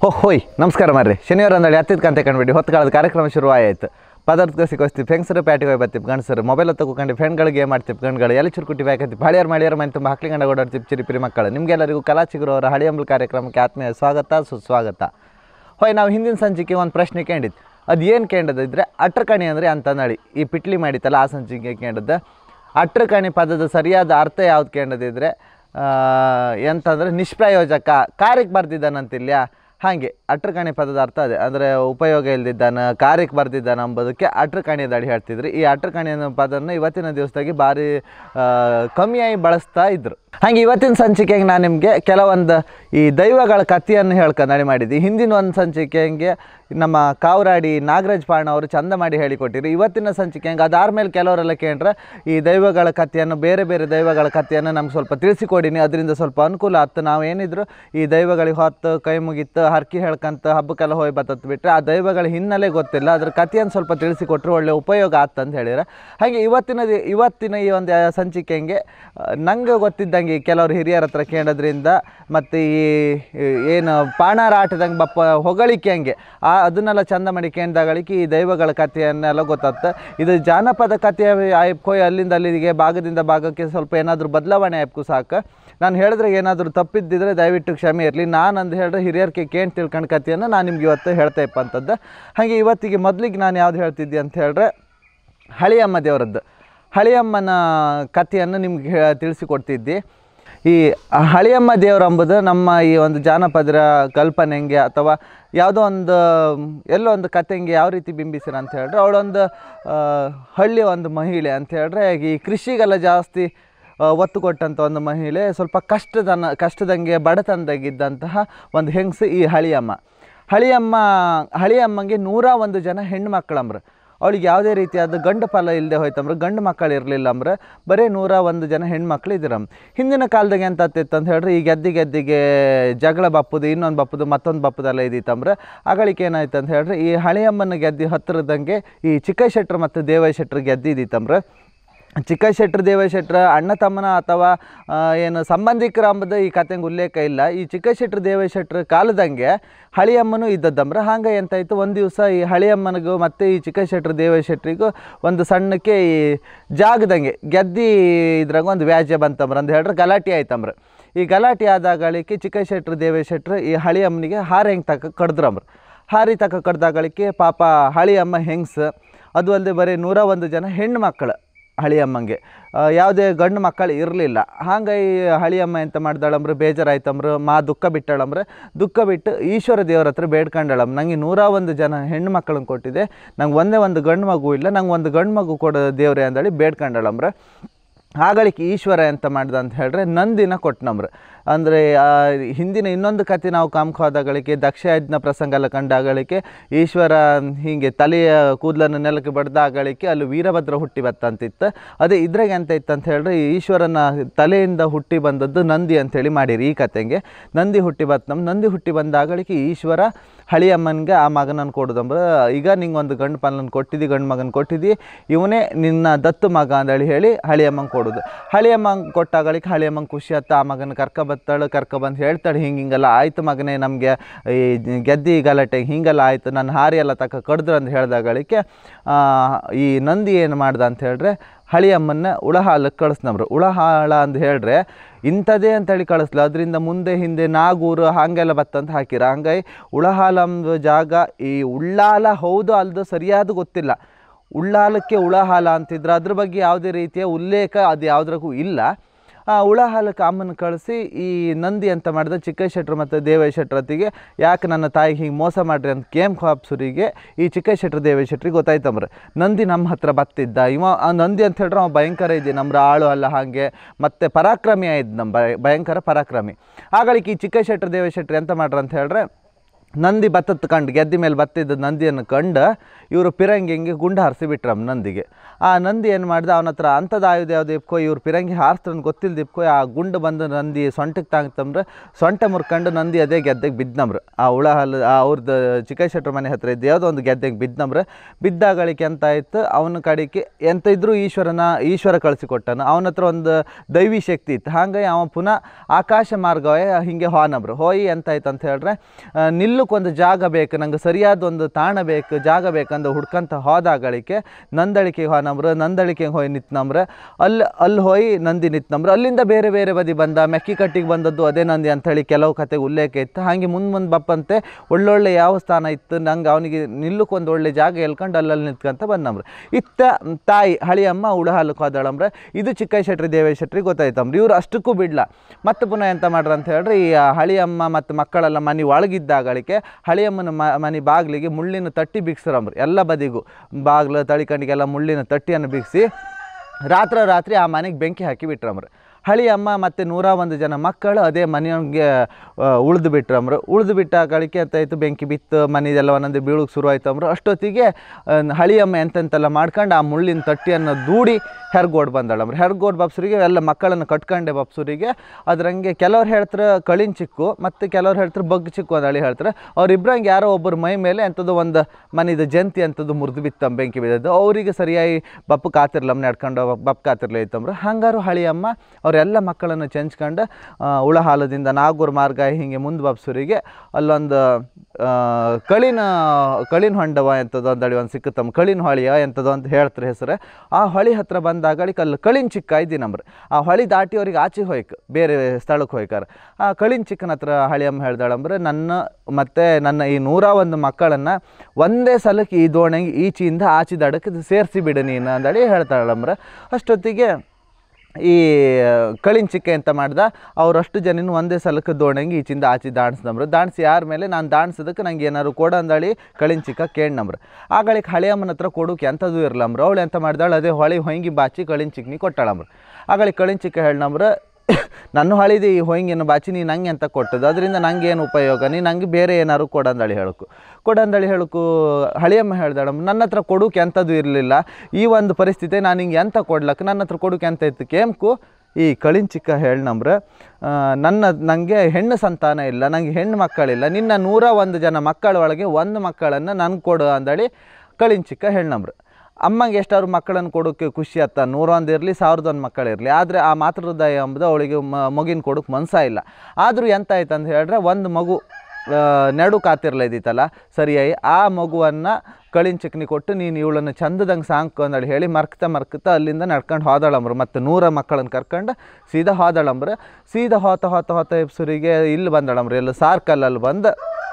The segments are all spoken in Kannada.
ಹೋ ಹೋಯ್ ನಮಸ್ಕಾರ ಮಾರ್ರಿ ಶನಿವಾರ ಅಂದಳಿ ಹತ್ತಿದ ಕಂತೆ ಕಂಡುಬಿಡಿ ಹೊತ್ತು ಕಾಲದ ಕಾರ್ಯಕ್ರಮ ಶುರುವಾಯಿತು ಪದಾರ್ಥ ಸಿಗೋಸ್ತೀವಿ ಫೆಂಗ್ಸರು ಪ್ಯಾಟಿಗೆ ಹೋಗಿ ಬರ್ತೀವಿ ಗಂಡಸರು ಮೊಬೈಲ್ ತಗೊಂಡು ಫ್ರೆಂಡ್ಗಳಿಗೆ ಏನು ಮಾಡ್ತೀವಿ ಗಂಡ್ಗಳು ಎಲ್ಲಿ ಚುರುಕುಟ್ಟಿ ಬ್ಯಾಕತ್ತಿ ಹಳಿಯರ್ ಮಳಿಯರ್ ಮನೆ ತುಂಬ ಹಕ್ಲಿ ಗಂಡ ಓಡಾಡ್ತೀವಿ ಚಿರಿಪಿರಿ ಮಕ್ಕಳು ನಿಮಗೆಲ್ಲರಿಗೂ ಕಲಾ ಚಿಗುರವರ ಹಳಿಯಂಬಲ್ ಕಾರ್ಯಕ್ರಮಕ್ಕೆ ಆತ್ಮೀಯ ಸ್ವಾಗತ ಸುಸ್ವಾಗತ ಹೋಯ್ ನಾವು ಹಿಂದಿನ ಸಂಚಿಕೆ ಒಂದು ಪ್ರಶ್ನೆ ಕೇಳಿದ್ದು ಅದು ಏನು ಕೇಳಿದ್ರೆ ಅಟ್ರಕಣಿ ಅಂದರೆ ಅಂತ ನಳಿ ಈ ಪಿಟ್ಲಿ ಮಾಡಿತ್ತಲ್ಲ ಆ ಸಂಚಿಕೆ ಕೇಳಿದ್ದ ಅಟ್ರಕಣಿ ಪದದ ಸರಿಯಾದ ಅರ್ಥ ಯಾವ್ದು ಕೇಳಿದ್ರೆ ಎಂತಂದ್ರೆ ನಿಷ್ಪ್ರಯೋಜಕ ಕಾರ್ಯಕ್ಕೆ ಬರ್ದಿದ್ದಾನಂತಿಲ್ಲ ಹಾಗೆ ಅಟ್ರಕಣಿ ಪದದ ಅರ್ಥ ಅದೇ ಅಂದರೆ ಉಪಯೋಗ ಇಲ್ದಿದ್ದಾನ ಕಾರ್ಯಕ್ಕೆ ಬರ್ದಿದ್ದಾನ ಅಂಬೋದಕ್ಕೆ ಅಟ್ರಕಣಿ ದಾಡಿ ಹೇಳ್ತಿದ್ರು ಈ ಅಟ್ರಕಣಿ ಅನ್ನೋ ಪದನ ಇವತ್ತಿನ ದಿವಸದಾಗಿ ಭಾರಿ ಆ, ಕಮ್ಮಿಯಾಗಿ ಬಳಸ್ತಾ ಇದ್ರು ಹಾಗೆ ಇವತ್ತಿನ ಸಂಚಿಕೆಗೆ ನಾನು ನಿಮಗೆ ಕೆಲವೊಂದು ಈ ದೈವಗಳ ಕಥೆಯನ್ನು ಹೇಳ್ಕೊಂಡಳಿ ಮಾಡಿದ್ದೆ ಹಿಂದಿನ ಒಂದು ಸಂಚಿಕೆಗೆ ನಮ್ಮ ಕಾವರಾಡಿ ನಾಗರಾಜ್ ಪಾಣ ಅವರು ಚಂದ ಮಾಡಿ ಹೇಳಿಕೊಟ್ಟಿರು ಇವತ್ತಿನ ಸಂಚಿಕೆ ಹಂಗೆ ಅದಾದ್ಮೇಲೆ ಕೆಲವರೆಲ್ಲ ಕೇಳ್ರೆ ಈ ದೈವಗಳ ಕಥೆಯನ್ನು ಬೇರೆ ಬೇರೆ ದೈವಗಳ ಕಥೆಯನ್ನು ನಮ್ಗೆ ಸ್ವಲ್ಪ ತಿಳಿಸಿಕೊಡಿನಿ ಅದರಿಂದ ಸ್ವಲ್ಪ ಅನುಕೂಲ ಆಯ್ತು ನಾವು ಏನಿದ್ರು ಈ ದೈವಗಳಿಗೆ ಹೊತ್ತು ಕೈ ಮುಗಿತ್ತು ಹರ್ಕಿ ಹೇಳ್ಕಂತ ಹಬ್ಬಕ್ಕೆಲ್ಲ ಹೋಗಿ ಬತ್ತತ್ ಬಿಟ್ಟರೆ ಆ ದೈವಗಳ ಹಿನ್ನೆಲೆ ಗೊತ್ತಿಲ್ಲ ಅದ್ರ ಕಥೆಯನ್ನು ಸ್ವಲ್ಪ ತಿಳಿಸಿಕೊಟ್ರೆ ಒಳ್ಳೆ ಉಪಯೋಗ ಆಯ್ತು ಅಂತ ಹೇಳಿರ ಹಾಗೆ ಇವತ್ತಿನ ದಿ- ಇವತ್ತಿನ ಈ ಒಂದು ಸಂಚಿಕೆಗೆ ನಂಗೆ ಗೊತ್ತಿದ್ದಂಗೆ ಕೆಲವರು ಹಿರಿಯರ ಹತ್ರ ಕೇಳೋದ್ರಿಂದ ಮತ್ತು ಈ ಈ ಏನು ಪಾಣಾರ ಆಟದಂಗೆ ಬಪ್ಪ ಹೊಗಳಿಕೆ ಹಂಗೆ ಆ ಅದನ್ನೆಲ್ಲ ಚಂದ ಮಾಡಿ ಕೇಳ್ದಾಗಳಿಕೆ ಈ ದೈವಗಳ ಕಥೆಯನ್ನೆಲ್ಲ ಗೊತ್ತಾಗ್ತ ಇದು ಜಾನಪದ ಕಥೆಯ ಆಯ್ಕೋಯ್ ಅಲ್ಲಿಂದ ಅಲ್ಲಿಗೆ ಭಾಗದಿಂದ ಭಾಗಕ್ಕೆ ಸ್ವಲ್ಪ ಏನಾದರೂ ಬದಲಾವಣೆ ಆಯ್ಕು ಸಾಕು ನಾನು ಹೇಳಿದ್ರೆ ಏನಾದರೂ ತಪ್ಪಿದ್ದಿದ್ರೆ ದಯವಿಟ್ಟು ಕ್ಷಮೆ ಇರಲಿ ನಾನು ಅಂದು ಹೇಳಿದ್ರೆ ಹಿರಿಯರಿಗೆ ಕೇಳಿ ತಿಳ್ಕೊಂಡು ಕಥೆಯನ್ನು ನಾನು ನಿಮ್ಗೆ ಇವತ್ತು ಹೇಳ್ತಾ ಇಪ್ಪ ಅಂತದ್ದು ಹಾಗೆ ಇವತ್ತಿಗೆ ಮೊದಲಿಗೆ ನಾನು ಯಾವ್ದು ಹೇಳ್ತಿದ್ದೆ ಅಂತ ಹೇಳಿದ್ರೆ ಹಳಿಯಮ್ಮ ದೇವರದ್ದು ಹಳಿಯಮ್ಮನ ಕಥೆಯನ್ನು ನಿಮ್ಗೆ ಹೇ- ತಿಳಿಸಿಕೊಡ್ತಿದ್ದೆ ಈ ಹಳಿಯಮ್ಮ ದೇವರು ಎಂಬುದು ನಮ್ಮ ಈ ಒಂದು ಜಾನಪದರ ಕಲ್ಪನೆ ಹೆಂಗೆ ಅಥವಾ ಯಾವುದೋ ಒಂದು ಮ್, ಎಲ್ಲೋ ಒಂದು ಕತೆ ಹೆಂಗೆ ಯಾವ ರೀತಿ ಬಿಂಬಿಸಿರ ಅಂತ ಹೇಳಿದ್ರೆ ಅವಳೊಂದು ಆ, ಹಳ್ಳಿಯ ಒಂದು ಮಹಿಳೆ ಅಂತ ಹೇಳಿದ್ರೆ ಈ ಕೃಷಿಗೆಲ್ಲ ಜಾಸ್ತಿ ಆ, ಒತ್ತು ಕೊಟ್ಟಂಥ ಒಂದು ಮಹಿಳೆ ಸ್ವಲ್ಪ ಕಷ್ಟದನ ಕಷ್ಟದಂಗೆ ಬಡತನದಾಗಿದ್ದಂತಹ ಒಂದು ಹೆಂಗಸು ಈ ಹಳಿಯಮ್ಮ ಹಳಿಯಮ್ಮ ಹಳಿಯಮ್ಮಂಗೆ ನೂರ ಒಂದು ಜನ ಹೆಣ್ಣು ಮಕ್ಕಳಂಬ್ರ ಅವಳಿಗೆ ಯಾವುದೇ ರೀತಿಯಾದ ಗಂಡು ಫಲ ಇಲ್ಲದೆ ಹೋಯ್ತಂದ್ರೆ ಗಂಡು ಮಕ್ಕಳು ಇರಲಿಲ್ಲ ಅಂದ್ರೆ ಬರೀ ನೂರ ಒಂದು ಜನ ಹೆಣ್ಮಕ್ಳು ಇದ್ದೀರ ಹಿಂದಿನ ಕಾಲದಾಗ ಎಂತ ಆತಿತ್ತು ಅಂತ ಹೇಳ್ರಿ ಈ ಗೆದ್ದಿ ಗೆದ್ದಿಗೆ ಜಗಳ ಬಪ್ಪುದು ಇನ್ನೊಂದು ಬಪ್ಪುದು ಮತ್ತೊಂದು ಬಪ್ಪುದೆಲ್ಲ ಇದ್ದಿತ್ತಂದ್ರೆ ಆಗಳಿಕೆ ಏನಾಯ್ತು ಅಂತ ಹೇಳ್ರಿ ಈ ಹಳೆಯಮ್ಮನ ಗೆದ್ದಿ ಹತ್ತಿರದಂಗೆ ಈ ಚಿಕ್ಕ ಶೆಟ್ರು ಮತ್ತು ದೇವ ಶೆಟ್ರು ಗೆದ್ದಿ ಇದ್ದಿತ್ತಂದ್ರೆ ಚಿಕ್ಕ ಶೆಟ್ರು ದೇವ ಶೆಟ್ರ ಅಣ್ಣ ತಮ್ಮನ ಅಥವಾ ಆ, ಏನು ಸಂಬಂಧಿಕರ ಅಂಬುದು ಈ ಕಥೆಗೆ ಉಲ್ಲೇಖ ಇಲ್ಲ ಈ ಚಿಕ್ಕ ಶೆಟ್ರು ದೇವ ಶೆಟ್ರ ಕಾಲದಂಗೆ ಹಳಿಯಮ್ಮನೂ ಇದ್ದದ್ದಮ್ರ ಹಂಗೆ ಎಂತಾಯ್ತು ಒಂದು ದಿವಸ ಈ ಹಳಿಯಮ್ಮನಿಗೂ ಮತ್ತು ಈ ಚಿಕ್ಕ ಶೆಟ್ರು ದೇವ ಶೆಟ್ರಿಗೂ ಒಂದು ಸಣ್ಣಕ್ಕೆ ಈ ಜಾಗದಂಗೆ ಗೆದ್ದಿ ಇದ್ರಾಗ ಒಂದು ವ್ಯಾಜ್ಯ ಬಂತಂಬ್ರ ಅಂತ ಹೇಳ್ರೆ ಗಲಾಟೆ ಆಯ್ತಂಬ್ರ ಈ ಗಲಾಟೆ ಆದಾಗಳಿಕೆ ಚಿಕ್ಕ ಶೆಟ್ರು ದೇವ ಶೆಟ್ರು ಈ ಹಳಿಯಮ್ಮನಿಗೆ ಹಾರ ಹೆಂಗೆ ತಕ ಕಡ್ದ್ರಂಬ್ರ ಹಾರಿ ತಕ ಕಡ್ದಾಗಳಿಕೆ ಪಾಪ ಹಳಿಯಮ್ಮ ಹೆಂಗ್ಸ್ ಅದು ಅಲ್ಲದೆ ಬರೀ ನೂರ ಒಂದು ಜನ ಹೆಣ್ಣು ಮಕ್ಕಳು ಹಳಿಯಮ್ಮಂಗೆ ಆ, ಯಾವುದೇ ಗಂಡು ಮಕ್ಕಳು ಇರಲಿಲ್ಲ ಹಾಗಾಗಿ ಹಳಿಯಮ್ಮ ಎಂತ ಮಾಡ್ದಾಳಂಬ್ರೆ ಬೇಜಾರಾಯ್ತಂಬ್ರೆ ಮಾ ದುಃಖ ಬಿಟ್ಟಾಳಂಬ್ರೆ ದುಃಖ ಬಿಟ್ಟು ಈಶ್ವರ ದೇವ್ರ ಹತ್ರ ಬೇಡ್ಕೊಂಡಳಮ್ಮ ನನಗೆ ನೂರ ಒಂದು ಜನ ಹೆಣ್ಣು ಮಕ್ಕಳನ್ನ ಕೊಟ್ಟಿದೆ ನಂಗೆ ಒಂದೇ ಒಂದು ಗಂಡು ಮಗು ಇಲ್ಲ ನಂಗೆ ಒಂದು ಗಂಡು ಮಗು ಕೊಡೋ ದೇವ್ರೆ ಅಂದೇಳಿ ಬೇಡ್ಕೊಂಡಳಂಬ್ರೆ ಆಗಳಿಕೆ ಈಶ್ವರ ಎಂತ ಮಾಡ್ದ ಅಂತ ಹೇಳಿದ್ರೆ ನಂದಿನ ಕೊಟ್ಟನಮ್ರ ಅಂದರೆ ಹಿಂದಿನ ಇನ್ನೊಂದು ಕತೆ ನಾವು ಕಾಮ್ಕ ಹೋದಾಗಳಿಗೆ ದಕ್ಷಯಜ್ಞ ಪ್ರಸಂಗ ಎಲ್ಲ ಕಂಡಾಗಳಿಕೆ ಈಶ್ವರ ಹೀಗೆ ತಲೆಯ ಕೂದಲನ್ನು ನೆಲಕ್ಕೆ ಬಡ್ದಾಗಳಿಕೆ ಅಲ್ಲಿ ವೀರಭದ್ರ ಹುಟ್ಟಿ ಬತ್ತಂತಿತ್ತು ಅದೇ ಇದ್ರಾಗ ಎಂತ ಇತ್ತು ಅಂತ ಹೇಳಿದ್ರೆ ಈ ಈಶ್ವರನ ತಲೆಯಿಂದ ಹುಟ್ಟಿ ಬಂದದ್ದು ನಂದಿ ಅಂತೇಳಿ ಮಾಡಿರಿ ಈ ಕತೆಗೆ ನಂದಿ ಹುಟ್ಟಿ ಬತ್ ನಮ್ಮ ನಂದಿ ಹುಟ್ಟಿ ಬಂದಾಗಳಿಕೆ ಈಶ್ವರ ಹಳಿಯಮ್ಮನಿಗೆ ಆ ಮಗನನ್ನು ಕೊಡೋದಂಬ್ರ ಈಗ ನಿಂಗೆ ಒಂದು ಗಂಡು ಪಾಲನ್ನು ಕೊಟ್ಟಿದ್ದಿ ಗಂಡು ಮಗನ ಕೊಟ್ಟಿದ್ದಿ ಇವನೇ ನಿನ್ನ ದತ್ತು ಮಗ ಅಂತೇಳಿ ಹೇಳಿ ಹಳಿಯಮ್ಮಂಗೆ ಕೊಡೋದು ಹಳಿಯಮ್ಮಂಗೆ ಕೊಟ್ಟಾಗಳಿಕೆ ಹಳಿಯಮ್ಮಂಗೆ ಖುಷಿ ಆತ ಆ ಮಗನ ಕರ್ಕ ಬತ್ತಾಳು ಕರ್ಕ ಬಂದು ಹೇಳ್ತಾಳೆ ಹಿಂಗೆ ಹಿಂಗೆಲ್ಲ ಆಯ್ತು ಮಗನೇ ನಮಗೆ ಈ ಗೆದ್ದಿ ಗಲಾಟೆ ಹಿಂಗೆಲ್ಲ ಆಯ್ತು ನನ್ನ ಹಾರಿ ಎಲ್ಲ ತಕ ಕಡ್ದ್ರು ಅಂತ ಹೇಳ್ದಾಗಳಿಕೆ ಆ, ಈ ನಂದಿ ಏನು ಮಾಡ್ದ ಅಂತ ಹೇಳಿದ್ರೆ ಹಳಿಯಮ್ಮನ್ನ ಉಳಹಾಲಕ್ಕೆ ಕಳಿಸ್ನವ್ರು ಉಳಹಾಳ ಅಂತ ಹೇಳಿದ್ರೆ ಇಂಥದ್ದೇ ಅಂತೇಳಿ ಕಳಿಸ್ಲ ಅದರಿಂದ ಮುಂದೆ ಹಿಂದೆ ನಾಗೂರು ಹಾಗೆಲ್ಲ ಬತ್ತಂತ ಹಾಕಿರ ಹಂಗಾಗಿ ಉಳಹಾಲ ಅಂಬ ಜಾಗ ಈ ಉಳ್ಳಾಲ ಹೌದು ಅಲ್ದು ಸರಿಯಾದ ಗೊತ್ತಿಲ್ಲ ಉಳ್ಳಾಲಕ್ಕೆ ಉಳಹಾಲ ಅಂತಿದ್ರೆ ಅದ್ರ ಬಗ್ಗೆ ಯಾವುದೇ ರೀತಿಯ ಉಲ್ಲೇಖ ಅದು ಯಾವುದ್ರಾಗೂ ಇಲ್ಲ ಆ ಉಳಹಾಲಕ್ಕೆ ಅಮ್ಮನ ಕಳಿಸಿ ಈ ನಂದಿ ಅಂತ ಮಾಡಿದ ಚಿಕ್ಕ ಶೆಟ್ರು ಮತ್ತು ದೇವ ಶೆಟ್ರತಿಗೆ ಯಾಕೆ ನನ್ನ ತಾಯಿಗೆ ಹಿಂಗೆ ಮೋಸ ಮಾಡ್ರಿ ಅಂತ ಕೇಮ್ ಖಾಪ್ಸುರಿಗೆ ಈ ಚಿಕ್ಕ ಶೆಟ್ರು ದೇವ ಶೆಟ್ರಿಗೆ ಗೊತ್ತಾಯ್ತಂಬ್ರ ನಂದಿ ನಮ್ಮ ಹತ್ರ ಬತ್ತಿದ್ದ ಇವ ಆ ನಂದಿ ಅಂತ ಹೇಳಿದ್ರೆ ಅವ ಭಯಂಕರ ಇದೆ ನಮ್ರ ಆಳು ಅಲ್ಲ ಹಾಗೆ ಮತ್ತು ಪರಾಕ್ರಮಿ ಆಯ್ತು ನಮ್ಮ ಭಯ ಭಯಂಕರ ಪರಾಕ್ರಮಿ ಆಗಳಿಗೆ ಈ ಚಿಕ್ಕ ಶೆಟ್ರು ದೇವ ಶೆಟ್ರು ಎಂತ ಮಾಡ್ರ ಅಂತ ಹೇಳಿದ್ರೆ ನಂದಿ ಬತ್ತತ್ತು ಕಂಡು ಗೆದ್ದಿ ಮೇಲೆ ಬತ್ತಿದ್ದ ನಂದಿಯನ್ನು ಕಂಡು ಇವರು ಪಿರಂಗಿ ಹಿಂಗೆ ಗುಂಡು ಹಾರಿಸಿ ಬಿಟ್ರಮ್ಮ ನಂದಿಗೆ ಆ ನಂದಿ ಏನು ಮಾಡ್ದೆ ಅವನ ಹತ್ರ ಅಂಥದ್ದು ಆಯುಧ ಯಾವ್ದು ಇಪ್ಕೋ ಇವ್ರು ಪಿರಂಗಿ ಹಾರಿಸ್ತಾನೆ ಗೊತ್ತಿಲ್ದ ಇಪ್ಕೋ ಆ ಗುಂಡು ಬಂದು ನಂದಿ ಸೊಂಟಕ್ಕೆ ತಾಂಗ್ತಂಬ್ರೆ ಸೊಂಟ ಮುರ್ಕೊಂಡು ನಂದಿ ಅದೇ ಗೆದ್ದೆಗೆ ಬಿದ್ದನಮ್ರ ಆ ಹುಳ ಹಲ್ಲು ಆ ಅವ್ರದ್ದು ಚಿಕ್ಕ ಶೆಟ್ರ ಮನೆ ಹತ್ರ ಇದ್ದು ಯಾವುದೋ ಒಂದು ಗೆದ್ದೆಗೆ ಬಿದ್ದನಮ್ರ ಬಿದ್ದಾಗಳಿಕೆ ಎಂತ ಆಯ್ತು ಅವನ ಕಡೆಗೆ ಎಂತ ಇದ್ರೂ ಈಶ್ವರನ ಈಶ್ವರ ಕಳಿಸಿಕೊಟ್ಟನು ಅವನ ಹತ್ರ ಒಂದು ದೈವಿ ಶಕ್ತಿ ಇತ್ತು ಹಾಗಾಗಿ ಅವ ಪುನಃ ಆಕಾಶ ಮಾರ್ಗವೇ ಹಿಂಗೆ ಹೋನಬ್ರು ಹೋಯಿ ಎಂತ ಆಯ್ತು ಅಂತ ಹೇಳಿದ್ರೆ ಆ, ನಿಲ್ಲು ನಿಲ್ಲಕ್ಕೊಂದು ಜಾಗ ಬೇಕು ನಂಗೆ ಸರಿಯಾದ ಒಂದು ತಾಣ ಬೇಕು ಜಾಗ ಬೇಕಂದು ಹುಡ್ಕಂತ ಹೋದಾಗಳಿಕೆ ನಂದಳಿಕೆಗೆ ಹೋನಮ್ರ ನಂದಳಿಕೆಗೆ ಹೋಗಿ ನಿತ್ನಮ್ರ ಅಲ್ಲಿ ಅಲ್ಲಿ ಹೋಗಿ ನಂದಿ ನಿತ್ನಮ್ರ ಅಲ್ಲಿಂದ ಬೇರೆ ಬೇರೆ ಬದಿ ಬಂದ ಮೆಕ್ಕಿಕಟ್ಟಿಗೆ ಬಂದದ್ದು ಅದೇ ನಂದಿ ಅಂಥೇಳಿ ಕೆಲವು ಕತೆ ಉಲ್ಲೇಖ ಇತ್ತು ಹಾಗೆ ಮುಂದೆ ಮುಂದೆ ಬಪ್ಪಂತೆ ಒಳ್ಳೊಳ್ಳೆ ಯಾವ ಸ್ಥಾನ ಇತ್ತು ನಂಗೆ ಅವನಿಗೆ ನಿಲ್ಲಕ್ಕೆ ಒಂದು ಒಳ್ಳೆ ಜಾಗ ಎಲ್ಕೊಂಡು ಅಲ್ಲಲ್ಲಿ ನಿಂತ್ಕೊಂತ ಬಂದಮ್ರ ಇತ್ತ ತಾಯಿ ಹಳಿಯಮ್ಮ ಉಳಹಾಲಕ್ಕೆ ಹೋದಳಮ್ರ ಇದು ಚಿಕ್ಕ ಶೆಟ್ರಿ ದೇವೇಶ್ ಶೆಟ್ರಿ ಗೊತ್ತಾಯ್ತಮ್ರಿ ಇವ್ರು ಅಷ್ಟಕ್ಕೂ ಬಿಡ್ಲ ಮತ್ತೆ ಪುನಃ ಎಂತ ಮಾಡ್ರ ಅಂತ ಹೇಳ್ರಿ ಈ ಹಳಿಯಮ್ಮ ಮತ್ತು ಮಕ್ಕಳೆಲ್ಲ ಮನೆ ಒಳಗಿದ್ದಾಗಳಿಕೆ ಹಳಿಯಮ್ಮನ ಮ ಮನೆ ಬಾಗಿಲಿಗೆ ಮುಳ್ಳಿನ ತಟ್ಟಿ ಬಿಗ್ಸ್ರಮ್ರಿ ಎಲ್ಲ ಬದಿಗೂ ಬಾಗಿಲು ತಳಿಕಂಡಿಗೆಲ್ಲ ಮುಳ್ಳಿನ ತಟ್ಟಿಯನ್ನು ಬಿಗಿಸಿ ರಾತ್ರಿ ರಾತ್ರಿ ಆ ಮನೆಗೆ ಬೆಂಕಿ ಹಾಕಿ ಬಿಟ್ರಮ್ರ ಹಳಿ ಅಮ್ಮ ಮತ್ತು ನೂರ ಒಂದು ಜನ ಮಕ್ಕಳು ಅದೇ ಮನೆಯೊಳಗೆ ಉಳಿದು ಬಿಟ್ರಮ್ರು ಉಳಿದು ಬಿಟ್ಟ ಗಳಿಕೆ ಅಂತ ಆಯ್ತು ಬೆಂಕಿ ಬಿತ್ತು ಮನೆದೆಲ್ಲ ಒಂದೊಂದು ಬೀಳಕ್ಕೆ ಶುರು ಆಯ್ತಮ್ರು ಅಷ್ಟೊತ್ತಿಗೆ ಆ, ಹಳಿ ಅಮ್ಮ ಎಂತೆಂತೆಲ್ಲ ಮಾಡ್ಕೊಂಡು ಆ ಮುಳ್ಳಿನ ತಟ್ಟಿಯನ್ನು ದೂಡಿ ಹೆರ್ಗೋಡ್ ಬಂದಳಮ್ರಿ ಹೆರ್ಗೋಡ್ ಬಪ್ಸರಿಗೆ ಎಲ್ಲ ಮಕ್ಕಳನ್ನು ಕಟ್ಕೊಂಡೆ ಬಪ್ಸರಿಗೆ ಅದ್ರಂಗೆ ಕೆಲವ್ರು ಹೇಳ್ತಾರೆ ಕಳಿನ್ ಚಿಕ್ಕು ಮತ್ತು ಕೆಲವ್ರು ಹೇಳ್ತಾರೆ ಬಗ್ ಚಿಕ್ಕು ಅಂತ ಹೇಳಿ ಹೇಳ್ತಾರೆ ಅವ್ರಿಬ್ರಂಗೆ ಯಾರೋ ಒಬ್ಬರು ಮೈ ಮೇಲೆ ಎಂಥದ್ದು ಒಂದು ಮನಿದು ಜಂತಿ ಅಂಥದ್ದು ಮುರಿದು ಬಿತ್ತಮ್ಮ ಬೆಂಕಿ ಬಿದ್ದದ್ದು ಅವರಿಗೆ ಸರಿಯಾಗಿ ಬಪ್ಪು ಕಾತಿರ್ಲಮ್ಮ ನಡ್ಕೊಂಡು ಬಪ್ ಕಾತಿರ್ಲಿ ಐತಂಬ್ರು ಹಂಗಾರು ಹಳಿ ಅಮ್ಮ ಅವರೆಲ್ಲ ಮಕ್ಕಳನ್ನು ಚೆಂಚ್ಕೊಂಡು ಆ, ಉಳ ಹಾಲದಿಂದ ನಾಗೂರ್ ಮಾರ್ಗ ಹಿಂಗೆ ಮುಂದೆ ಬಪ್ಸೂರಿಗೆ ಅಲ್ಲೊಂದು ಆ, ಕಳಿನ ಕಳಿನ ಹೊಂಡವ ಎಂಥದ್ದು ಅಂತೇಳಿ ಒಂದು ಸಿಕ್ಕುತ್ತಮ್ಮ ಕಳಿನ ಹೊಳಿಯ ಎಂಥದ್ದು ಅಂತ ಹೇಳ್ತಾರೆ ಹೆಸರು ಆ ಹೊಳಿ ಹತ್ರ ಬಂದಾಗ ಅಲ್ಲಿ ಕಳಿನ ಚಿಕ್ಕ ಇದ್ದೀನಮ್ರಿ ಆ ಹೊಳಿ ದಾಟಿ ಅವ್ರಿಗೆ ಆಚೆ ಹೋಯ್ಕ ಬೇರೆ ಸ್ಥಳಕ್ಕೆ ಹೋಯ್ಕಾರ ಆ ಕಳಿನ ಚಿಕ್ಕನ ಹತ್ರ ಹಳಿಯಮ್ಮ ಹೇಳ್ದಾಳಂಬ್ರೆ ನನ್ನ ಮತ್ತು ನನ್ನ ಈ ನೂರ ಒಂದು ಮಕ್ಕಳನ್ನು ಒಂದೇ ಸಲಕ್ಕೆ ಈ ದೋಣಿಗೆ ಈಚೆಯಿಂದ ಆಚೆ ದಡಕ್ಕೆ ಸೇರಿಸಿ ಬಿಡು ನೀನು ಅಂದೇಳಿ ಹೇಳ್ತಾಳಂಬ್ರೆ ಅಷ್ಟೊತ್ತಿಗೆ ಈ ಕಳಿನ ಚಿಕ್ಕ ಎಂತ ಮಾಡ್ದ ಅವರಷ್ಟು ಜನನು ಒಂದೇ ಸಲಕ್ಕೆ ದೋಣಂಗೆ ಈಚಿಂದ ಆಚೆ ದಾಣಿಸ್ನಮ್ರು ದಾಣಿಸಿ ಯಾರ ಮೇಲೆ ನಾನು ದಾಣಿಸೋದಕ್ಕೆ ನಂಗೆ ಏನಾರು ಕೊಡು ಅಂದಳಿ ಕಳಿನ ಚಿಕ್ಕ ಕೇಳ್ನಮ್ರು ಆಗಳಿಗೆ ಹಳೆಯಮ್ಮನ ಹತ್ರ ಕೊಡೋಕೆ ಎಂಥದ್ದು ಇರಲಮ್ರು ಅವಳು ಎಂತ ಮಾಡ್ದಾಳು ಅದೇ ಹೊಳಿ ಹೊಂಗಿ ಬಾಚಿ ಕಳಿನ ಚಿಕ್ಕನಿ ಕೊಟ್ಟಾಳಮ್ರು ಆಗಳಿಗೆ ಕಳಿನ ಚಿಕ್ಕ ಹೇಳ್ನಮ್ರು ನನ್ನ ಹೊಳಿದೆ ಈ ಹೊಂಗಿನ ಬಾಚಿ ನೀ ನಂಗೆ ಅಂತ ಕೊಟ್ಟದ್ದು ಅದರಿಂದ ನಂಗೆ ಏನು ಉಪಯೋಗ ನೀ ನಂಗೆ ಬೇರೆ ಏನಾರು ಕೊಡಂದಳಿ ಹೇಳಕು ಕೊಡಂದಳಿ ಹೇಳಕು ಹಳಿಯಮ್ಮ ಹೇಳ್ದಾಳಮ್ಮ ನನ್ನ ಹತ್ರ ಕೊಡೋಕೆ ಎಂಥದ್ದು ಇರಲಿಲ್ಲ ಈ ಒಂದು ಪರಿಸ್ಥಿತಿ ನಾನು ಹಿಂಗೆ ಎಂತ ಕೊಡ್ಲಕ್ಕೆ ನನ್ನ ಹತ್ರ ಕೊಡೋಕೆ ಎಂತ ಇತ್ತು ಕೇಮ್ಕು ಈ ಕಳಿನ ಚಿಕ್ಕ ಹೇಳ್ನಮ್ರ ಆ, ನನ್ನ ನನಗೆ ಹೆಣ್ಣು ಸಂತಾನ ಇಲ್ಲ ನನಗೆ ಹೆಣ್ಣು ಮಕ್ಕಳಿಲ್ಲ ನಿನ್ನ ನೂರ ಒಂದು ಜನ ಮಕ್ಕಳ ಒಳಗೆ ಒಂದು ಮಕ್ಕಳನ್ನು ನನಗೆ ಕೊಡು ಅಂದಳಿ ಕಳಿನ ಚಿಕ್ಕ ಹೇಳ್ನಮ್ರ ಅಮ್ಮಂಗೆ ಎಷ್ಟಾದ್ರು ಮಕ್ಕಳನ್ನು ಕೊಡೋಕ್ಕೆ ಖುಷಿ ಆತ ನೂರೊಂದು ಇರಲಿ ಸಾವಿರದ ಒಂದು ಮಕ್ಕಳಿರಲಿ ಆದರೆ ಆ ಮಾತೃಹೃದಯ ಎಂಬುದು ಅವಳಿಗೆ ಮ ಮಗಿನ ಕೊಡೋಕೆ ಮನ್ಸ ಇಲ್ಲ ಆದರೂ ಎಂತ ಆಯ್ತು ಅಂತ ಹೇಳಿದ್ರೆ ಒಂದು ಮಗು ಆ, ನಡು ಕಾತಿರ್ಲ ಇದ್ದಿತ್ತಲ್ಲ ಸರಿಯಾಗಿ ಆ ಮಗುವನ್ನು ಕಳಿನ ಚಿಕ್ನಿ ಕೊಟ್ಟು ನೀನು ಇವಳನ್ನು ಚಂದದಂಗೆ ಸಾಂಕು ಅಂದೇಳಿ ಹೇಳಿ ಮರ್ಕ್ತಾ ಮರ್ಕ್ತಾ ಅಲ್ಲಿಂದ ನಡ್ಕೊಂಡು ಹೋದಳಂಬ್ರು ಮತ್ತು ನೂರ ಮಕ್ಕಳನ್ನು ಕರ್ಕೊಂಡು ಸೀದಾ ಹೋದಳಂಬ್ರು ಸೀದಾ ಹೋತ ಹೋತ ಹೋತ ಎಪ್ಸುರಿಗೆ ಇಲ್ಲಿ ಬಂದಳಂಬ್ರಿ ಎಲ್ಲ ಸಾರ್ಕಲ್ಲಲ್ಲಿ ಬಂದು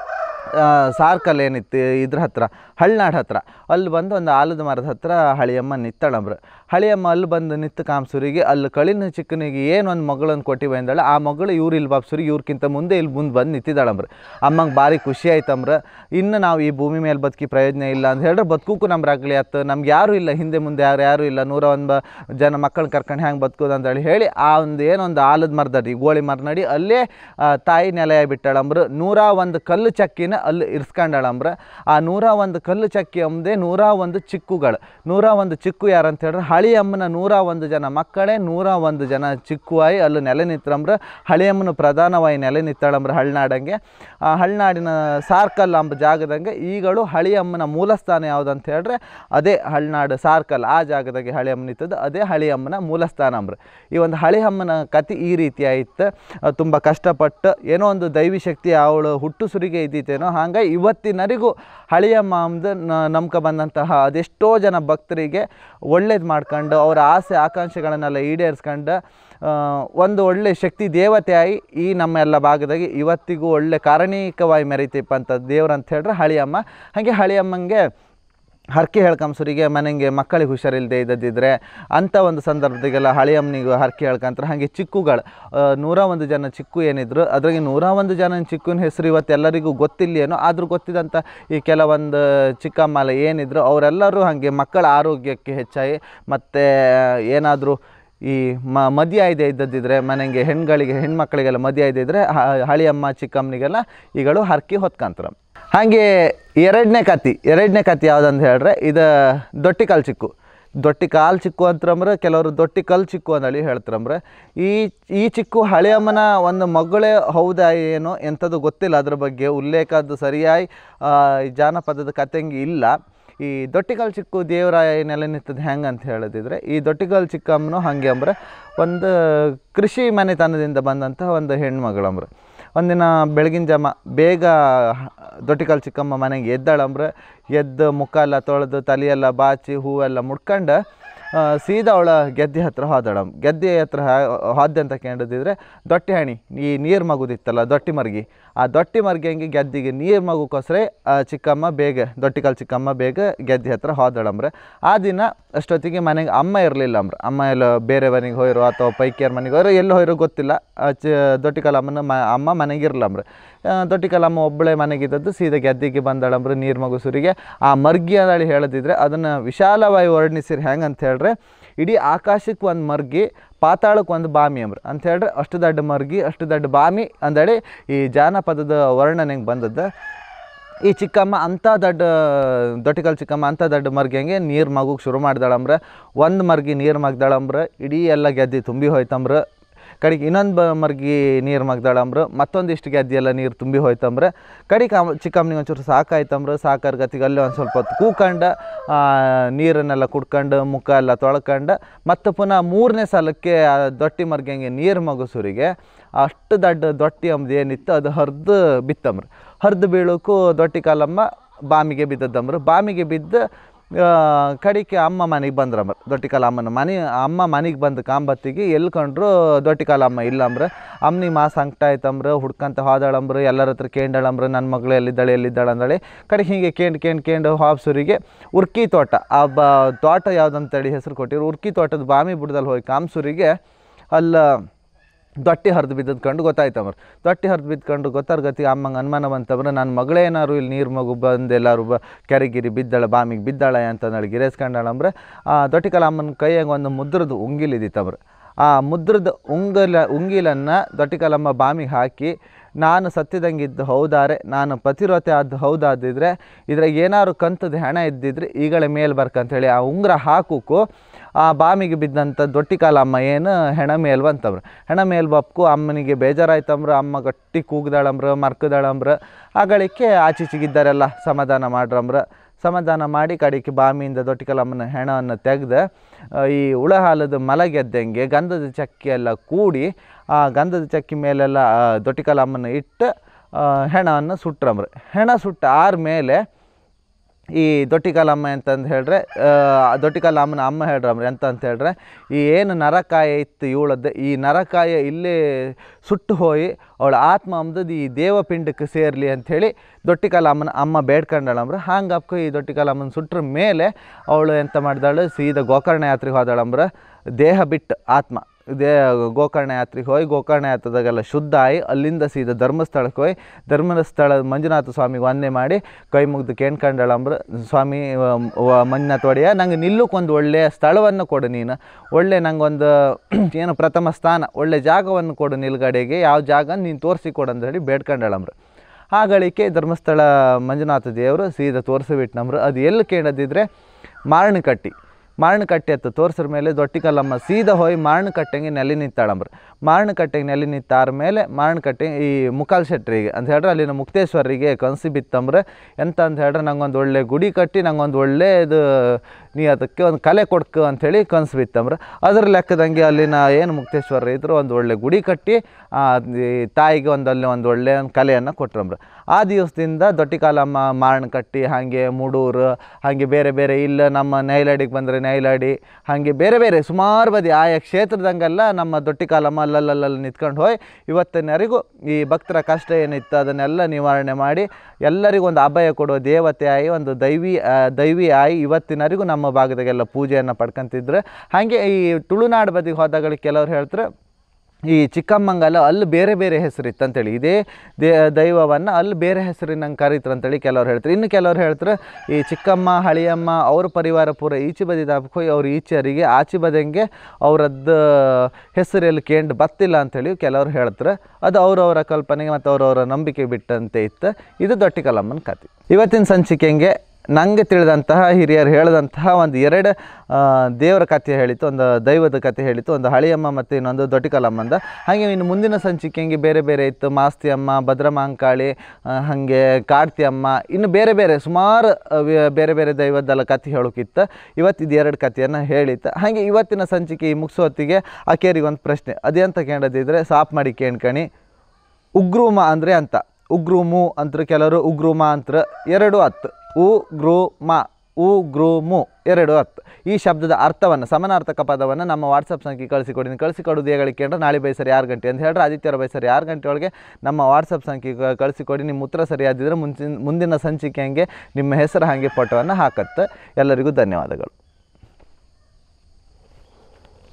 ಆ, ಸಾರ್ಕಲ್ ಏನಿತ್ತು ಇದ್ರ ಹತ್ರ ಹಳ್ನಾಡ್ ಹತ್ರ ಅಲ್ಲಿ ಬಂದು ಒಂದು ಆಲದ ಮರದ ಹತ್ರ ಹಳಿಯಮ್ಮ ನಿತ್ತಳಂಬ್ರು ಹಳಿಯಮ್ಮ ಅಲ್ಲಿ ಬಂದು ನಿತ್ತು ಕಾಮ್ಸೂರಿಗೆ ಅಲ್ಲಿ ಕಳಿನ ಚಿಕ್ಕನಿಗೆ ಏನು ಒಂದು ಮಗಳನ್ನು ಕೊಟ್ಟಿವೆ ಅಂದಳ ಆ ಮಗಳು ಇವ್ರು ಇಲ್ಲಿ ಬಾಪ್ಸೂರಿಗೆ ಇವ್ರಕ್ಕಿಂತ ಮುಂದೆ ಇಲ್ಲಿ ಮುಂದೆ ಬಂದು ನಿಂತಿದ್ದಾಳಂಬ್ರು ಅಮ್ಮಂಗೆ ಭಾರಿ ಖುಷಿ ಆಯ್ತಂಬ್ರ ಇನ್ನು ನಾವು ಈ ಭೂಮಿ ಮೇಲೆ ಬದುಕಿ ಪ್ರಯೋಜನ ಇಲ್ಲ ಅಂತ ಹೇಳಿದ್ರೆ ಬದುಕೂಕು ನಮ್ಗೆ ಆಗಲಿ ಆತು ನಮ್ಗೆ ಯಾರೂ ಇಲ್ಲ ಹಿಂದೆ ಮುಂದೆ ಯಾರು ಯಾರೂ ಇಲ್ಲ ನೂರ ಒಂದು ಜನ ಮಕ್ಕಳನ್ನ ಕರ್ಕೊಂಡು ಹೆಂಗೆ ಬದುಕೋದು ಅಂತೇಳಿ ಹೇಳಿ ಆ ಒಂದು ಏನೊಂದು ಆಲದ ಮರದಡಿ ಗೋಳಿ ಮರ ನಡಿ ಅಲ್ಲೇ ಆ, ತಾಯಿ ನೆಲೆಯ ಬಿಟ್ಟಾಳಂಬ್ರು ನೂರ ಒಂದು ಕಲ್ಲು ಚಕ್ಕಿನ ಅಲ್ಲಿ ಇರ್ಸ್ಕೊಂಡಾಳಂಬ್ರ ಆ ನೂರ ಒಂದು ಕಲ್ಲು ಚಕ್ಕಿ ಅಂಬದೇ ನೂರ ಒಂದು ಚಿಕ್ಕುಗಳು ನೂರ ಒಂದು ಚಿಕ್ಕು ಯಾರು ಅಂತ ಹೇಳಿದ್ರೆ ಹಳಿ ಅಮ್ಮನ ನೂರ ಒಂದು ಜನ ಮಕ್ಕಳೇ ನೂರ ಒಂದು ಜನ ಚಿಕ್ಕುವಾಯಿ ಅಲ್ಲಿ ನೆಲೆ ನಿಂತ್ರಂಬ್ರ ಹಳಿ ಅಮ್ಮನ ಪ್ರಧಾನವಾಗಿ ನೆಲೆ ನಿತ್ತಾಳಂಬ್ರ ಹಳ್ನಾಡಂಗೆ ಆ ಹಳ್ನಾಡಿನ ಸಾರ್ಕಲ್ ಎಂಬ ಜಾಗದಂಗೆ ಈಗಳು ಹಳಿ ಅಮ್ಮನ ಮೂಲಸ್ಥಾನ ಯಾವುದು ಅಂತ ಹೇಳಿದ್ರೆ ಅದೇ ಹಳ್ನಾಡು ಸಾರ್ಕಲ್ ಆ ಜಾಗದಾಗೆ ಹಳಿ ಅಮ್ಮ ನಿಂತದ್ದು ಅದೇ ಹಳಿ ಅಮ್ಮನ ಮೂಲಸ್ಥಾನ ಅಂಬ್ರ ಈ ಒಂದು ಹಳಿ ಅಮ್ಮನ ಕತೆ ಈ ರೀತಿ ಆಯ್ತು ತುಂಬ ಕಷ್ಟಪಟ್ಟು ಏನೋ ಒಂದು ದೈವಿ ಶಕ್ತಿ ಅವಳು ಹುಟ್ಟು ಸುರಿಗೆ ಇದ್ದಿತ್ತೇನೋ ಹಾಗಾಗಿ ಇವತ್ತಿನರಿಗೂ ಹಳಿಯಮ್ಮ ಅಂದು ನಂಬ್ಕ ಬಂದಂತಹ ಅದೆಷ್ಟೋ ಜನ ಭಕ್ತರಿಗೆ ಒಳ್ಳೇದು ಮಾಡ್ಕೊಂಡು ಅವರ ಆಸೆ ಆಕಾಂಕ್ಷೆಗಳನ್ನೆಲ್ಲ ಈಡೇರಿಸ್ಕೊಂಡು ಆ, ಒಂದು ಒಳ್ಳೆ ಶಕ್ತಿ ದೇವತೆಯಾಗಿ ಈ ನಮ್ಮೆಲ್ಲ ಭಾಗದಾಗೆ ಇವತ್ತಿಗೂ ಒಳ್ಳೆ ಕಾರಣೀಕವಾಗಿ ಮೆರೀತಿಪ್ಪ ಅಂತ ದೇವ್ರು ಅಂತ ಹೇಳಿದ್ರೆ ಹಳಿಯಮ್ಮ ಹಾಗೆ ಹಳಿಯಮ್ಮಂಗೆ ಹರಕೆ ಹೇಳ್ಕಂಸರಿಗೆ ಮನೆಗೆ ಮಕ್ಕಳಿಗೆ ಹುಷಾರಿಲ್ಲದೆ ಇದ್ದದಿದ್ರೆ ಅಂಥ ಒಂದು ಸಂದರ್ಭದಾಗೆಲ್ಲ ಹಳಿಯಮ್ಮನಿಗೂ ಹರಕೆ ಹೇಳ್ಕಂತಾರೆ ಹಾಗೆ ಚಿಕ್ಕುಗಳು ಆ, ನೂರ ಒಂದು ಜನ ಚಿಕ್ಕು ಏನಿದ್ರು ಅದ್ರಾಗೆ ನೂರ ಒಂದು ಜನ ಚಿಕ್ಕುನ ಹೆಸರು ಇವತ್ತು ಎಲ್ಲರಿಗೂ ಗೊತ್ತಿಲ್ಲೇನೋ ಆದರೂ ಗೊತ್ತಿದಂಥ ಈ ಕೆಲವೊಂದು ಚಿಕ್ಕಮ್ಮಲ ಏನಿದ್ರು ಅವರೆಲ್ಲರೂ ಹಾಗೆ ಮಕ್ಕಳ ಆರೋಗ್ಯಕ್ಕೆ ಹೆಚ್ಚಾಗಿ ಮತ್ತು ಏನಾದರೂ ಈ ಮ ಮದುವೆ ಇದೆ ಇದ್ದದಿದ್ರೆ ಮನೆಗೆ ಹೆಣ್ಗಳಿಗೆ ಹೆಣ್ಮಕ್ಳಿಗೆಲ್ಲ ಮದುವೆ ಇದೆ ಇದ್ರೆ ಹ- ಹಳಿಯಮ್ಮ ಚಿಕ್ಕಮ್ಮನಿಗೆಲ್ಲ ಈಗಳು ಹರಕೆ ಹೊತ್ಕಂತಾರೆ ಹಾಗೆ ಎರಡನೇ ಕತ್ತಿ ಎರಡನೇ ಕತ್ತಿ ಯಾವುದಂತ ಹೇಳಿದ್ರೆ ಇದು ದೊಟ್ಟಿ ಕಾಲು ಚಿಕ್ಕು ದೊಟ್ಟಿ ಕಾಲು ಚಿಕ್ಕು ಅಂತಂದ್ರೆ ಕೆಲವರು ದೊಟ್ಟಿ ಕಲ್ಲು ಚಿಕ್ಕು ಅಂತೇಳಿ ಹೇಳ್ತಾರಂದ್ರೆ ಈ ಈ ಚಿಕ್ಕು ಹಳೆಯಮ್ಮನ ಒಂದು ಮಗಳೇ ಹೌದಾ ಏನೋ ಎಂಥದ್ದು ಗೊತ್ತಿಲ್ಲ ಅದ್ರ ಬಗ್ಗೆ ಉಲ್ಲೇಖ ಅದು ಸರಿಯಾಗಿ ಆ, ಈ ಜಾನಪದದ ಕಥೆಂಗೆ ಇಲ್ಲ ಈ ದೊಟ್ಟಿಕಲ್ ಚಿಕ್ಕು ದೇವರ ನೆಲೆ ನಿಂತದ್ದು ಹೆಂಗೆ ಅಂತ ಹೇಳದಿದ್ರೆ ಈ ದೊಟ್ಟಿಕಲ್ ಚಿಕ್ಕಮ್ಮನು ಹಾಗೆ ಅಂಬ್ರೆ ಒಂದು ಕೃಷಿ ಮನೆತನದಿಂದ ಬಂದಂತಹ ಒಂದು ಹೆಣ್ಮಗಳಂಬ್ರೆ ಒಂದಿನ ಬೆಳಗಿನ ಜಾಮ ಬೇಗ ದೊಟ್ಟಿಕಾಲು ಚಿಕ್ಕಮ್ಮ ಮನೆಗೆ ಎದ್ದಾಳಂಬ್ರೆ ಎದ್ದು ಮುಖ ಎಲ್ಲ ತೊಳೆದು ತಲೆಯೆಲ್ಲ ಬಾಚಿ ಹೂವೆಲ್ಲ ಮುಡ್ಕೊಂಡು ಆ, ಸೀದಾ ಅವಳ ಗೆದ್ದೆ ಹತ್ರ ಹೋದಳಮ್ ಗೆದ್ದೆ ಹತ್ರ ಹೋದೆ ಅಂತ ಕೇಳಿದ್ರೆ ದೊಟ್ಟಿ ಹಣಿ ಈ ನೀರು ಮಗುದಿತ್ತಲ್ಲ ದೊಟ್ಟಿ ಮರ್ಗಿ ಆ ದೊಟ್ಟಿ ಮರ್ಗಿ ಹಂಗೆ ಗೆದ್ದಿಗೆ ನೀರು ಮಗುಕೋಸ್ರೆ ಆ ಚಿಕ್ಕಮ್ಮ ಬೇಗ ದೊಟ್ಟಿಕಾಲು ಚಿಕ್ಕಮ್ಮ ಬೇಗ ಗೆದ್ದೆ ಹತ್ರ ಹೋದಳಮ್ರೆ ಆ ದಿನ ಅಷ್ಟೊತ್ತಿಗೆ ಮನೆಗೆ ಅಮ್ಮ ಇರಲಿಲ್ಲ ಅಂಬ್ರೆ ಅಮ್ಮ ಎಲ್ಲ ಬೇರೆ ಮನೆಗೆ ಹೋಯ್ರು ಅಥವಾ ಪೈಕಿಯರ್ ಮನೆಗೆ ಹೋಯ್ರು ಎಲ್ಲಿ ಹೋಯ್ರು ಗೊತ್ತಿಲ್ಲ ಆ ಚ ದೊಟ್ಟಿಕಾಲು ಅಮ್ಮನ ಮ ಅಮ್ಮ ಮನೆಗೆ ಇರಲಂಬ್ರೆ ದೊಟ್ಟಿಕಾಲು ಅಮ್ಮ ಒಬ್ಬಳೆ ಮನೆಗಿದ್ದದ್ದು ಸೀದಾ ಗೆದ್ದಿಗೆ ಬಂದಳಂಬ್ರೆ ನೀರು ಮಗುಸುರಿಗೆ ಆ ಮರ್ಗಿ ಅಂದೇಳಿ ಹೇಳದಿದ್ರೆ ಅದನ್ನು ವಿಶಾಲವಾಗಿ ವರ್ಣಿಸಿರಿ ಹೆಂಗೆ ಅಂತ ಹೇಳ್ರೆ ಇಡೀ ಆಕಾಶಕ್ಕೆ ಒಂದು ಮರ್ಗಿ ಪಾತಾಳಕ್ಕೆ ಒಂದು ಬಾಮಿ ಅಂಬ್ರೆ ಅಂತ ಹೇಳ್ರೆ ಅಷ್ಟು ದೊಡ್ಡ ಮರ್ಗಿ ಅಷ್ಟು ದೊಡ್ಡ ಬಾಮಿ ಅಂದೇಳಿ ಈ ಜಾನಪದದ ವರ್ಣನೆಗೆ ಬಂದದ್ದು ಈ ಚಿಕ್ಕಮ್ಮ ಅಂಥ ದೊಡ್ಡ ದೊಟ್ಟಿಕಲ್ ಚಿಕ್ಕಮ್ಮ ಅಂಥ ದೊಡ್ಡ ಮರ್ಗಿಯಂಗೆ ನೀರು ಮಗುಗೆ ಶುರು ಮಾಡ್ದಾಳಂಬ್ರೆ ಒಂದು ಮರ್ಗಿ ನೀರು ಮಗ್ದಾಳಂಬ್ರೆ ಇಡೀ ಎಲ್ಲ ಗೆದ್ದಿ ತುಂಬಿ ಹೋಯ್ತಂಬ್ರೆ ಕಡೆಗೆ ಇನ್ನೊಂದು ಬ ಮರ್ಗಿ ನೀರು ಮಗ್ದಾಳಂಬ್ರೆ ಮತ್ತೊಂದಿಷ್ಟು ಗೆದ್ದಿ ಎಲ್ಲ ನೀರು ತುಂಬಿ ಹೋಯ್ತಂಬ್ರೆ ಕಡೆಗೆ ಅಮ್ಮ ಚಿಕ್ಕಮ್ಮನಿಗೆ ಒಂಚೂರು ಸಾಕಾಯ್ತಂಬ್ರೆ ಸಾಕಾರ ಗತಿಗೆ ಅಲ್ಲೇ ಒಂದು ಸ್ವಲ್ಪ ಹೊತ್ತು ಕೂಕಂಡು ಆ, ನೀರನ್ನೆಲ್ಲ ಕುಡ್ಕೊಂಡು ಮುಖ ಎಲ್ಲ ತೊಳ್ಕೊಂಡು ಮತ್ತೆ ಪುನಃ ಮೂರನೇ ಸಲಕ್ಕೆ ಆ ದೊಟ್ಟಿ ಮರ್ಗಿಯಂಗೆ ನೀರು ಮಗುಸುರಿಗೆ ಅಷ್ಟು ದೊಡ್ಡ ದೊಟ್ಟಿ ಅಂಬ್ದು ಏನಿತ್ತು ಅದು ಹರಿದು ಬಿತ್ತಂಬ್ರೆ ಹರಿದು ಬೀಳೋಕ್ಕೂ ದೊಟ್ಟಿ ಕಾಲಮ್ಮ ಬಾಮಿಗೆ ಬಿದ್ದದ್ದಂಬ್ರು ಬಾಮಿಗೆ ಬಿದ್ದು ಆ, ಕಡಿಕೆ ಅಮ್ಮ ಮನೆಗೆ ಬಂದ್ರಮ್ಮ ದೊಟ್ಟಿ ಕಾಲ ಅಮ್ಮನ ಮನೆ ಅಮ್ಮ ಮನೆಗೆ ಬಂದು ಕಾಂಬತ್ತಿಗೆ ಎಲ್ಲಿ ಕಂಡ್ರು ದೊಟ್ಟಿ ಕಾಲ ಅಮ್ಮ ಇಲ್ಲಂಬ್ರೆ ಅಮ್ಮನಿಗೆ ಮಾಸ ಸಂಕಟ ಆಯ್ತಂಬ್ರೆ ಹುಡ್ಕಂತ ಹೋದಾಳಂಬ್ರೆ ಎಲ್ಲರ ಹತ್ರ ಕೇಂಡಳಂಬ್ರೆ ನನ್ನ ಮಗಳು ಎಲ್ಲಿದ್ದಾಳೆ ಎಲ್ಲಿದ್ದಾಳೆ ಅಂದಳಿ ಕಡೆಗೆ ಹೀಗೆ ಕೇಂಡ್ ಕೇಂಡ್ ಕೇಂಡು ಹಾಪ್ಸೂರಿಗೆ ಉರ್ಕಿ ತೋಟ ಆ ಬ ತೋಟ ಯಾವುದಂತೇಳಿ ಹೆಸರು ಕೊಟ್ಟಿರು ಉರ್ಕಿ ತೋಟದ ಬಾಮಿ ಬುಡದಲ್ಲಿ ಹೋಗಿ ಕಾಮ್ಸೂರಿಗೆ ಅಲ್ಲ ದೊಟ್ಟಿ ಹರಿದು ಬಿದ್ದದ್ದು ಕಂಡು ಗೊತ್ತಾಯ್ತಮ್ರ ದೊಟ್ಟಿ ಹರಿದು ಬಿದ್ಕೊಂಡು ಗೊತ್ತಾರ ಗತಿ ಅಮ್ಮಂಗೆ ಅನುಮಾನ ಬಂತಂದ್ರೆ ನನ್ನ ಮಗಳೇನಾರು ಇಲ್ಲಿ ನೀರು ಮಗು ಬಂದು ಎಲ್ಲರೂ ಬ ಕೆರೆಗಿರಿ ಬಿದ್ದಾಳೆ ಬಾಮಿಗೆ ಬಿದ್ದಾಳೆ ಅಂತ ನಾಳೆ ಗಿರೇಸ್ಕೊಂಡಾಳಂದ್ರೆ ಆ ದೊಟ್ಟಿಕಲ ಅಮ್ಮನ ಕೈಯಾಗ ಒಂದು ಮುದ್ರದ್ದು ಉಂಗಿಲಿದಿತ್ತಮ್ರ ಆ ಮುದ್ರದ ಉಂಗಲ ಉಂಗಿಲನ್ನು ದೊಟ್ಟಿಕಲಮ್ಮ ಬಾಮಿಗೆ ಹಾಕಿ ನಾನು ಸತ್ತಿದಂಗಿದ್ದು ಹೌದಾರೆ ನಾನು ಪತಿರೋತೆ ಆದ್ದು ಹೌದಾದಿದ್ರೆ ಇದ್ರಾಗ ಏನಾದ್ರು ಕಂತದ ಹೆಣ ಇದ್ದಿದ್ರೆ ಈಗಲೇ ಮೇಲೆ ಬರ್ಕಂತೇಳಿ ಆ ಉಂಗುರ ಹಾಕೋಕ್ಕೂ ಆ ಬಾಮಿಗೆ ಬಿದ್ದಂಥ ದೊಟ್ಟಿ ಕಾಲ ಅಮ್ಮ ಏನು ಹೆಣ ಮೇಲ್ ಬಂತವ್ರ ಹೆಣ ಮೇಲ್ ಬಪ್ಕು ಅಮ್ಮನಿಗೆ ಬೇಜಾರಾಯ್ತಂಬ್ರ ಅಮ್ಮ ಗಟ್ಟಿ ಕೂಗ್ದಾಳಂಬ್ರ ಮರ್ಕದಾಳಂಬ್ರ ಆಗಳಿಕೆ ಆಚೀಚಿಗಿದ್ದಾರೆಲ್ಲ ಸಮಾಧಾನ ಮಾಡ್ರಂಬ್ರ ಸಮಾಧಾನ ಮಾಡಿ ಕಡೆಗೆ ಬಾಮಿಯಿಂದ ದೊಟ್ಟಿಕಲ್ ಅಮ್ಮನ ಹೆಣವನ್ನು ತೆಗೆದು ಈ ಉಳ ಹಾಲದ ಮಲಗೆದ್ದಂಗೆ ಗಂಧದ ಚಕ್ಕಿ ಎಲ್ಲ ಕೂಡಿ ಆ ಗಂಧದ ಚಕ್ಕಿ ಮೇಲೆಲ್ಲ ಆ ದೊಟ್ಟಿಕಲ್ ಅಮ್ಮನ ಇಟ್ಟು ಆ, ಹೆಣವನ್ನು ಸುಟ್ರಂಬ್ರೆ ಹೆಣ ಸುಟ್ಟ ಆರ್ಮೇಲೆ ಈ ದೊಟ್ಟಿಕಾಲಮ್ಮ ಅಂತಂದು ಹೇಳ್ರೆ ದೊಟ್ಟಿಕಾಲ ಅಮ್ಮನ ಅಮ್ಮ ಹೇಳ್ರಮ್ರಿ ಎಂತ ಅಂತ ಹೇಳ್ರೆ ಈ ಏನು ನರಕಾಯ ಇತ್ತು ಇವಳದ್ದು ಈ ನರಕಾಯ ಇಲ್ಲೇ ಸುಟ್ಟು ಹೋಗಿ ಅವಳ ಆತ್ಮ ಅಂಬದು ಈ ದೇವಪಿಂಡಕ್ಕೆ ಸೇರಲಿ ಅಂಥೇಳಿ ದೊಟ್ಟಿಕಾಲ ಅಮ್ಮನ ಅಮ್ಮ ಬೇಡ್ಕೊಂಡಳಂಬ್ರ ಹಂಗಪ್ಪ ಈ ದೊಟ್ಟಿಕಾಲ ಅಮ್ಮನ ಸುಟ್ರ ಮೇಲೆ ಅವಳು ಎಂತ ಮಾಡ್ದಾಳು ಸೀದಾ ಗೋಕರ್ಣ ಯಾತ್ರೆಗೆ ಹೋದಾಳಂಬ್ರ ದೇಹ ಬಿಟ್ಟು ಆತ್ಮ ದೇ ಗೋಕರ್ಣ ಯಾತ್ರೆಗೆ ಹೋಗಿ ಗೋಕರ್ಣ ಯಾತ್ರದಾಗೆಲ್ಲ ಶುದ್ಧ ಆಗಿ ಅಲ್ಲಿಂದ ಸೀದಾ ಧರ್ಮಸ್ಥಳಕ್ಕೆ ಹೋಗಿ ಧರ್ಮಸ್ಥಳ ಮಂಜುನಾಥ ಸ್ವಾಮಿಗೆ ವಂದನೆ ಮಾಡಿ ಕೈ ಮುಗ್ದು ಕೇಳ್ಕೊಂಡಳಂಬ್ರ ಸ್ವಾಮಿ ವ- ವ- ಮಂಜುನಾಥ ಒಡೆಯ ನಂಗೆ ನಿಲ್ಲಕ್ಕೆ ಒಂದು ಒಳ್ಳೆಯ ಸ್ಥಳವನ್ನು ಕೊಡು ನೀನು ಒಳ್ಳೆ ನಂಗೊಂದು ಏನು ಪ್ರಥಮ ಸ್ಥಾನ ಒಳ್ಳೆ ಜಾಗವನ್ನು ಕೊಡು ನಿಲ್ಗಡೆಗೆ ಯಾವ ಜಾಗ ನೀನು ತೋರಿಸಿ ಕೊಡು ಅಂತ ಹೇಳಿ ಬೇಡ್ಕೊಂಡಳಂಬ್ರ ಆಗಳಿಕೆ ಧರ್ಮಸ್ಥಳ ಮಂಜುನಾಥ ದೇವರು ಸೀದಾ ತೋರಿಸಿಬಿಟ್ಟು ನಮ್ರು ಅದು ಎಲ್ಲಿ ಕೇಳದಿದ್ರೆ ಮಾರಣಕಟ್ಟಿ ಮಾರಣಕಟ್ಟೆ ಹತ್ತು ತೋರ್ಸ್ರ ಮೇಲೆ ದೊಟ್ಟಿಕಲ್ಲಮ್ಮ ಸೀದಾ ಹೋಗಿ ಮಾರಣಕಟ್ಟೆಗೆ ನೆಲೆ ನಿಂತಾಳಂಬ್ರ ಮಾರಣಕಟ್ಟೆಗೆ ನೆಲೆ ನಿಂತಾರ ಮೇಲೆ ಮಾರಣಕಟ್ಟೆ ಈ ಮುಕಾಲ್ ಶೆಟ್ರಿಗೆ ಅಂತ ಹೇಳ್ರೆ ಅಲ್ಲಿನ ಮುಕ್ತೇಶ್ವರಿಗೆ ಕನಸಿ ಬಿತ್ತಂಬ್ರೆ ಎಂತ ಅಂತ ಹೇಳ್ರೆ ನಂಗೊಂದು ಒಳ್ಳೆ ಗುಡಿ ಕಟ್ಟಿ ನಂಗೊಂದು ಒಳ್ಳೆ ಇದು ನೀ ಅದಕ್ಕೆ ಒಂದು ಕಲೆ ಕೊಡ್ಕು ಅಂಥೇಳಿ ಕನಸು ಬಿತ್ತಂಬ್ರೆ ಅದ್ರ ಲೆಕ್ಕದಂಗೆ ಅಲ್ಲಿನ ಏನು ಮುಕ್ತೇಶ್ವರ ಇದ್ರು ಒಂದು ಒಳ್ಳೆ ಗುಡಿ ಕಟ್ಟಿ ಆ, ಈ ತಾಯಿಗೆ ಒಂದು ಅಲ್ಲಿ ಒಂದು ಒಳ್ಳೆ ಒಂದು ಕಲೆಯನ್ನು ಕೊಟ್ರಂಬ್ರ ಆ ದಿವಸದಿಂದ ದೊಟ್ಟಿಕಾಲಮ್ಮ ಮಾರಣ ಕಟ್ಟಿ ಹಾಗೆ ಮೂಡೂರು ಹಾಗೆ ಬೇರೆ ಬೇರೆ ಇಲ್ಲ ನಮ್ಮ ನೈಲಾಡಿಗೆ ಬಂದರೆ ನೈಲಾಡಿ ಹಾಗೆ ಬೇರೆ ಬೇರೆ ಸುಮಾರು ಬದಿ ಆಯಾ ಕ್ಷೇತ್ರದಂಗೆಲ್ಲ ನಮ್ಮ ದೊಟ್ಟಿಕಾಲಮ್ಮ ಅಲ್ಲಲ್ಲಲ್ಲಿ ನಿಂತ್ಕೊಂಡು ಹೋಗಿ ಇವತ್ತಿನವರೆಗೂ ಈ ಭಕ್ತರ ಕಷ್ಟ ಏನಿತ್ತು ಅದನ್ನೆಲ್ಲ ನಿವಾರಣೆ ಮಾಡಿ ಎಲ್ಲರಿಗೂ ಒಂದು ಅಭಯ ಕೊಡುವ ದೇವತೆ ಆಗಿ ಒಂದು ದೈವಿ ಆ, ದೈವಿ ಆಗಿ ಇವತ್ತಿನವರೆಗೂ ನಮ್ಮ ಭಾಗದಾಗೆಲ್ಲ ಪೂಜೆಯನ್ನು ಪಡ್ಕೊಂತಿದ್ರು ಹಾಗೆ ಈ ತುಳುನಾಡು ಬದಿಗೆ ಹೋದಾಗ ಕೆಲವ್ರು ಹೇಳ್ತಾರೆ ಈ ಚಿಕ್ಕಮ್ಮಂಗಲ್ಲ ಅಲ್ಲಿ ಬೇರೆ ಬೇರೆ ಹೆಸರು ಇತ್ತಂತೇಳಿ ಇದೇ ದೇ ದೈವವನ್ನು ಅಲ್ಲಿ ಬೇರೆ ಹೆಸರಿನಂಗೆ ಕರೀತಾರೆ ಅಂತೇಳಿ ಕೆಲವ್ರು ಹೇಳ್ತಾರೆ ಇನ್ನು ಕೆಲವ್ರು ಹೇಳ್ತಾರೆ ಈ ಚಿಕ್ಕಮ್ಮ ಹಳಿಯಮ್ಮ ಅವ್ರ ಪರಿವಾರ ಪೂರ ಈಚೆ ಬದಿ ದಾಪಕ್ಕೆ ಹೋಗಿ ಅವ್ರ ಈಚೆಯರಿಗೆ ಆಚೆ ಬದಂಗೆ ಅವರದ್ದು ಹೆಸರು ಎಲ್ಲಿ ಕೇಂಡ್ ಬತ್ತಿಲ್ಲ ಅಂತೇಳಿ ಕೆಲವ್ರು ಹೇಳ್ತಾರೆ ಅದು ಅವರವರ ಕಲ್ಪನೆಗೆ ಮತ್ತು ಅವರವರ ನಂಬಿಕೆ ಬಿಟ್ಟಂತೆ ಇತ್ತು ಇದು ದೊಟ್ಟಿಕಲಮ್ಮನ ಕತೆ ಇವತ್ತಿನ ಸಂಚಿಕೆಗೆ ನನಗೆ ತಿಳಿದಂತಹ ಹಿರಿಯರು ಹೇಳಿದಂತಹ ಒಂದು ಎರಡು ಆ, ದೇವರ ಕಥೆ ಹೇಳಿತ್ತು ಒಂದು ದೈವದ ಕಥೆ ಹೇಳಿತ್ತು ಒಂದು ಹಳಿಯಮ್ಮ ಮತ್ತು ಇನ್ನೊಂದು ದೊಟ್ಟಿಕಲಮ್ಮಂದ ಹಾಗೆ ಇನ್ನು ಮುಂದಿನ ಸಂಚಿಕೆಗೆ ಬೇರೆ ಬೇರೆ ಇತ್ತು ಮಾಸ್ತಿ ಅಮ್ಮ ಭದ್ರಮಾಂಕಾಳಿ ಆ, ಹಾಗೆ ಕಾರ್ತಿ ಅಮ್ಮ ಇನ್ನು ಬೇರೆ ಬೇರೆ ಸುಮಾರು ಆ, ವಿ- ಬೇರೆ ಬೇರೆ ದೈವದ್ದೆಲ್ಲ ಕಥೆ ಹೇಳೋಕ್ಕಿತ್ತು ಇವತ್ತು ಇದು ಎರಡು ಕಥೆಯನ್ನು ಹೇಳಿತ್ತು ಹಾಗೆ ಇವತ್ತಿನ ಸಂಚಿಕೆ ಈ ಮುಗಿಸೋ ಹೊತ್ತಿಗೆ ಆಕೆಯರಿಗೆ ಒಂದು ಪ್ರಶ್ನೆ ಅದೆಂತ ಕೇಳದಿದ್ರೆ ಸಾಫ್ ಮಾಡಿ ಕೇಳ್ಕಣಿ ಉಗ್ರೂಮ ಅಂದರೆ ಅಂತ ಉಗ್ರೂಮು ಅಂತ್ರ ಕೆಲವರು ಉಗ್ರೂಮ ಅಂತ್ರ ಎರಡು ಹತ್ತು ಉ ಗ್ರೂ ಮ ಉ ಗ್ರೂ ಮು ಎರಡು ಹತ್ತು ಈ ಶಬ್ದದ ಅರ್ಥವನ್ನು ಸಮಾನಾರ್ಥಕ ಪದವನ್ನು ನಮ್ಮ ವಾಟ್ಸಪ್ ಸಂಖ್ಯೆ ಕಳಿಸಿಕೊಡಿ ನೀವು ಕಳಿಸಿಕೊಡೋದು ಹೇಗೆ ಅಂದ್ರೆ ನಾಳೆ ಬೈಸರಿ ಆರು ಗಂಟೆ ಅಂತ ಹೇಳ್ರೆ ಆದಿತ್ಯವಾರ ಬೈಸರಿ ಆರು ಗಂಟೆ ಒಳಗೆ ನಮ್ಮ ವಾಟ್ಸಪ್ ಸಂಖ್ಯೆ ಕ- ಕಳಿಸಿಕೊಡಿ ನಿಮ್ಮ ಉತ್ತರ ಸರಿಯಾದಿದ್ರೆ ಮುಂಚಿನ ಮುಂದಿನ ಸಂಚಿಕೆ ಹಂಗೆ ನಿಮ್ಮ ಹೆಸರು ಹಾಗೆ ಫೋಟೋವನ್ನು ಹಾಕತ್ತೆ ಎಲ್ಲರಿಗೂ ಧನ್ಯವಾದಗಳು